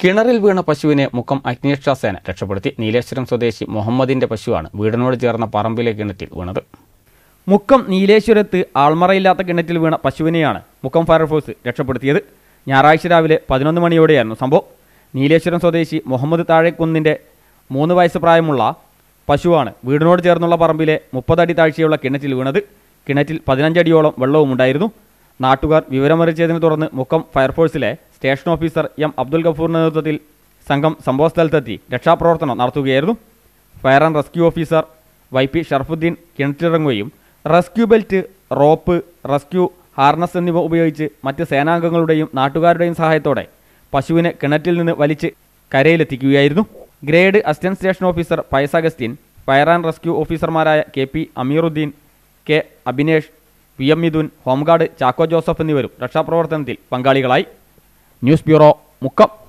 കിണറിൽ വീണ പശുവിനെ മുക്കം അഗ്നിരക്ഷാസേന രക്ഷപ്പെടുത്തി നീലേശ്വരം സ്വദേശി മുഹമ്മദിന്റെ പശുവാണ് വീടിനോട് ചേർന്ന പറമ്പിലെ കിണറ്റിൽ വീണത് മുക്കം നീലേശ്വരത്ത് ആൾമറയില്ലാത്ത കിണറ്റിൽ വീണ പശുവിനെയാണ് മുക്കം ഫയർഫോഴ്സ് രക്ഷപ്പെടുത്തിയത് ഞായറാഴ്ച രാവിലെ പതിനൊന്ന് മണിയോടെയായിരുന്നു സംഭവം നീലേശ്വരം സ്വദേശി മുഹമ്മദ് താഴേക്കുന്നിൻ്റെ മൂന്ന് വയസ്സ് പ്രായമുള്ള പശുവാണ് വീടിനോട് ചേർന്നുള്ള പറമ്പിലെ മുപ്പതടി താഴ്ചയുള്ള കിണറ്റിൽ വീണത് കിണറ്റിൽ പതിനഞ്ചടിയോളം വെള്ളവും ഉണ്ടായിരുന്നു നാട്ടുകാർ വിവരമറിയിച്ചതിനെ തുടർന്ന് മുക്കം ഫയർഫോഴ്സിലെ സ്റ്റേഷൻ ഓഫീസർ എം അബ്ദുൽ ഗഫൂറിന്റെ നേതൃത്വത്തിൽ സംഘം സംഭവസ്ഥലത്തെത്തി രക്ഷാപ്രവർത്തനം നടത്തുകയായിരുന്നു fire and rescue officer Y P Sharafudheen കിണറ്റിലിറങ്ങുകയും rescue belt rope rescue harness എന്നിവ ഉപയോഗിച്ച് മറ്റ് സേനാംഗങ്ങളുടെയും നാട്ടുകാരുടെയും സഹായത്തോടെ പശുവിനെ കിണറ്റിൽ നിന്ന് വലിച്ച് കരയിലെത്തിക്കുകയായിരുന്നു grade assistant station officer Fayas Augustine fire and rescue ഓഫീസർമാരായ K P Ameerudheen K Abhinesh V M Midhun home guard Chacko Joseph എന്നിവരും രക്ഷാപ്രവർത്തനത്തിൽ പങ്കാളികളായി ന്യൂസ് ബ്യൂറോ മുക്കം